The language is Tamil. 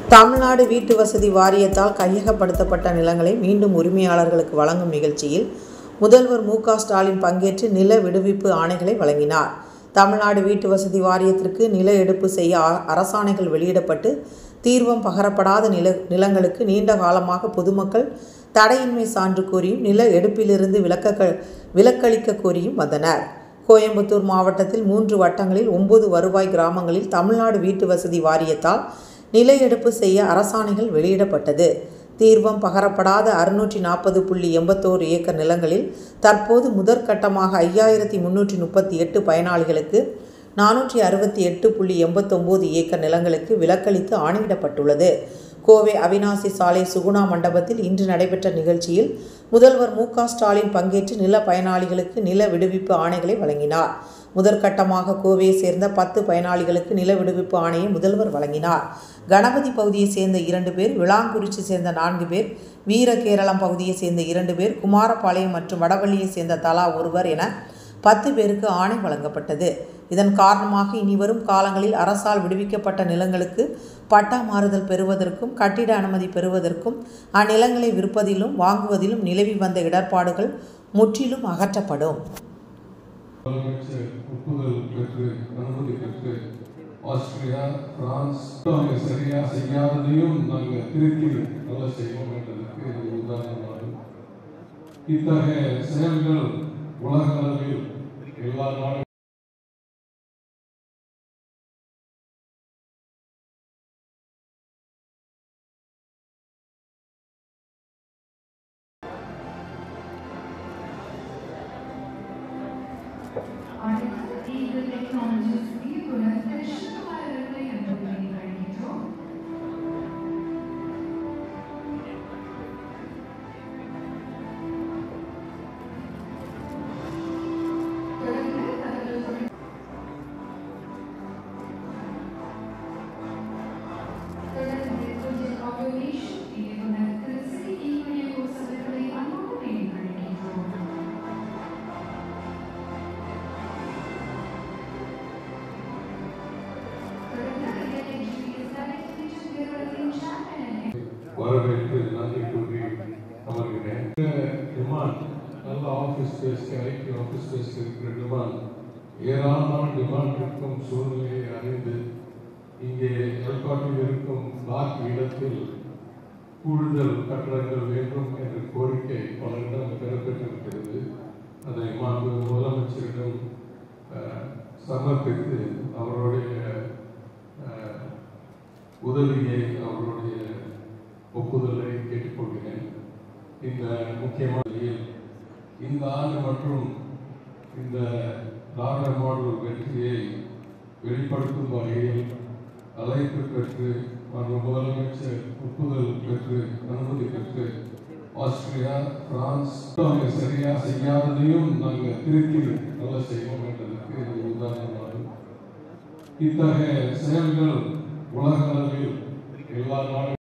தமிழ்நாடு வீட்டு வசதி வாரியத்தால் கையகப்படுத்தப்பட்ட நிலங்களை மீண்டும் உரிமையாளர்களுக்கு வழங்கும் நிகழ்ச்சியில் முதல்வர் மு க ஸ்டாலின் பங்கேற்று நில விடுவிப்பு ஆணைகளை வழங்கினார் தமிழ்நாடு வீட்டு வசதி வாரியத்திற்கு நில எடுப்பு செய்ய அ- அரசாணைகள் வெளியிடப்பட்டு தீர்வம் பகரப்படாத நில நிலங்களுக்கு நீண்ட காலமாக பொதுமக்கள் தடையின்மை சான்று கோரியும் நில எடுப்பிலிருந்து விலக்க விலக்களிக்க கோரியும் வந்தனர் கோயம்புத்தூர் மாவட்டத்தில் மூன்று வட்டங்களில் ஒன்பது வருவாய் கிராமங்களில் தமிழ்நாடு வீட்டு வசதி வாரியத்தால் நில எடுப்பு செய்ய அரசாணைகள் வெளியிடப்பட்டது தீர்வம் பகரப்படாத அறுநூற்றி நாற்பது புள்ளி எண்பத்தோரு ஏக்கர் நிலங்களில் தற்போது முதற்கட்டமாக ஐயாயிரத்தி முன்னூற்றி முப்பத்தி எட்டு பயனாளிகளுக்கு நானூற்றி அறுபத்தி எட்டு புள்ளி எண்பத்தொம்போது ஏக்கர் நிலங்களுக்கு விலக்களித்து ஆணையிடப்பட்டுள்ளது கோவை அவினாசி சாலை சுகுணா மண்டபத்தில் இன்று நடைபெற்ற நிகழ்ச்சியில் முதல்வர் மு க ஸ்டாலின் பங்கேற்று நில பயனாளிகளுக்கு நில விடுவிப்பு ஆணைகளை வழங்கினார் முதற்கட்டமாக கோவையை சேர்ந்த பத்து பயனாளிகளுக்கு நில விடுவிப்பு ஆணையை முதல்வர் வழங்கினார் கணபதி பகுதியை சேர்ந்த இரண்டு பேர் விளாங்குறிச்சி சேர்ந்த நான்கு பேர் வீரகேரளம் பகுதியை சேர்ந்த இரண்டு பேர் குமாரபாளையம் மற்றும் வடவள்ளியை சேர்ந்த தலா ஒருவர் என பத்து பேருக்கு ஆணை வழங்கப்பட்டது இதன் காரணமாக இனிவரும் காலங்களில் அரசால் விடுவிக்கப்பட்ட நிலங்களுக்கு பட்டா மாறுதல் பெறுவதற்கும் கட்டிட அனுமதி பெறுவதற்கும் அந்நிலங்களை விற்பதிலும் வாங்குவதிலும் நிலவி வந்த இடர்பாடுகள் முற்றிலும் அகற்றப்படும் முதலமைச்சர் ஒப்புதல் பெற்று அனுமதி பெற்று ஆஸ்திரியா பிரான்ஸ் அவங்க சரியா செய்யாததையும் நாங்கள் திருத்தி நல்லா செய்வோம் என்றதுக்கு இது உதாரணமாகும் இத்தகைய செயல்கள் உலக அளவில் எல்லா நாடுகளும் அடுத்து ஈகிள் டெக்னாலஜிஸ் இயக்குனர் திரு சிவகுமார் அவர்களை அன்புடன் அழைக்கின்றோம் தொடர்ந்து தகவல் தொழில் தொடர்ந்து கொஞ்சம் ஆட்டோமேஷன் இயக்குனர் திரு சி ஈகிள் கோர்ஸ் அவர்களை அன்புடன் அழைக்கின்றோம் வரவேற்று நன்றி கூறி அமர்கிறேன் இந்த டிமாண்ட் நல்ல office space IT office space இருக்கிற டிமாண்ட் ஏராளமான டிமாண்ட் இருக்கும் சூழ்நிலையை அறிந்து இங்கே எல்காட்டில் இருக்கும் பிளாக் இடத்தில் கூடுதல் கட்டடங்கள் வேண்டும் என்ற கோரிக்கை பலரிடம் பெறப்பட்டிருக்கிறது அதை மாண்பு முதலமைச்சரிடம் அஹ், சமர்ப்பித்து அவருடைய அஹ், உதவியை அவருடைய ஒப்புதலை கேட்டுக்கொள்கிறேன் இந்த முக்கியமான நிலையில் இந்த ஆண்டு மற்றும் இந்த லார்டர் மாடல் வெற்றியை வெளிப்படுத்தும் வகையில் அழைப்பு பெற்று மாண்பு முதலமைச்சர் ஒப்புதல் பெற்று அனுமதி பெற்று ஆஸ்திரியா பிரான்ஸ் அவங்க சரியா செய்யாததையும் நாங்கள் திருத்தி நல்லா செய்வோம் என்றதுக்கு இது உதாரணமாகும் இத்தகைய செயல்கள் உலக அளவில் எல்லா நாடுகளும்